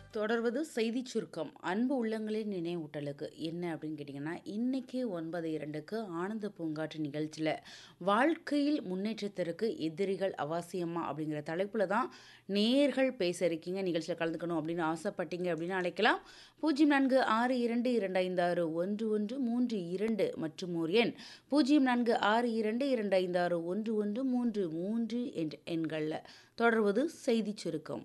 தொடர்வது செய்திச் சுருக்கம் அன்பு உள்ளங்களின் நினைவூட்டலுக்கு என்ன அப்படின்னு கேட்டிங்கன்னா இன்னைக்கு ஒன்பது இரண்டுக்கு ஆனந்த பூங்காற்று நிகழ்ச்சியில் வாழ்க்கையில் முன்னேற்றத்திற்கு எதிரிகள் அவசியமா அப்படிங்கிற தலைப்பில் தான் நேர்கள் பேச இருக்கீங்க நிகழ்ச்சியில் கலந்துக்கணும் அப்படின்னு ஆசைப்பட்டீங்க அப்படின்னு அழைக்கலாம் பூஜ்ஜியம் நான்கு ஆறு இரண்டு இரண்டு ஐந்து ஆறு ஒன்று ஒன்று மூன்று இரண்டு மற்றும் ஒரு எண் பூஜ்ஜியம் நான்கு ஆறு இரண்டு இரண்டு ஐந்து ஆறு ஒன்று ஒன்று மூன்று மூன்று என்ற எண்களில் தொடர்வது செய்திச் சுருக்கம்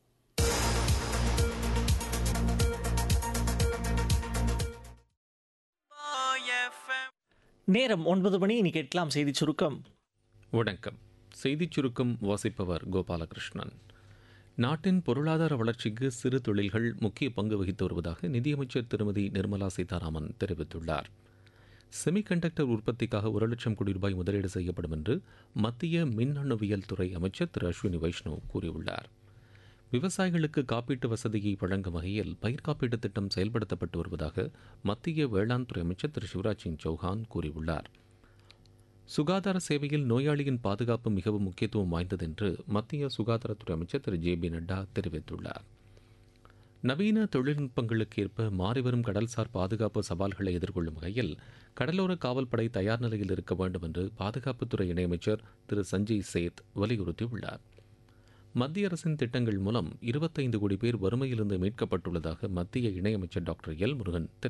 நேரம் ஒன்பது மணி இனி கேட்கலாம் செய்தி சுருக்கம் வணக்கம் செய்திச் சுருக்கம் வாசிப்பவர் கோபாலகிருஷ்ணன் நாட்டின் பொருளாதார வளர்ச்சிக்கு சிறு தொழில்கள் முக்கிய பங்கு வகித்து வருவதாக நிதியமைச்சர் திருமதி நிர்மலா சீதாராமன் தெரிவித்துள்ளார் செமிகண்டக்டர் உற்பத்திக்காக ஒரு லட்சம் கோடி ரூபாய் முதலீடு செய்யப்படும் என்று மத்திய மின்னணுவியல் துறை அமைச்சர் திரு அஸ்வினி வைஷ்ணவ் கூறியுள்ளார் விவசாயிகளுக்கு காப்பீட்டு வசதியை வழங்கும் வகையில் பயிர் காப்பீட்டு திட்டம் செயல்படுத்தப்பட்டு வருவதாக மத்திய வேளாண் துறை அமைச்சர் திரு சிவராஜ் சிங் சௌஹான் கூறியுள்ளார் சுகாதார சேவையில் நோயாளியின் பாதுகாப்பு மிகவும் முக்கியத்துவம் வாய்ந்தது என்று மத்திய சுகாதாரத்துறை அமைச்சர் திரு ஜே பி நட்டா தெரிவித்துள்ளார் நவீன தொழில்நுட்பங்களுக்கு ஏற்ப மாறிவரும் கடல்சார் பாதுகாப்பு சவால்களை எதிர்கொள்ளும் வகையில் கடலோர காவல்படை தயார் நிலையில் இருக்க வேண்டும் என்று பாதுகாப்புத்துறை இணையமைச்சர் திரு சஞ்சய் சேத் வலியுறுத்தியுள்ளார் மத்திய அரசின் திட்டங்கள் மூலம் இருபத்தைந்து கோடி பேர் வறுமையிலிருந்து மீட்கப்பட்டுள்ளதாக மத்திய இணையமைச்சர் டாக்டர் எல் முருகன் தெரிவித்தார்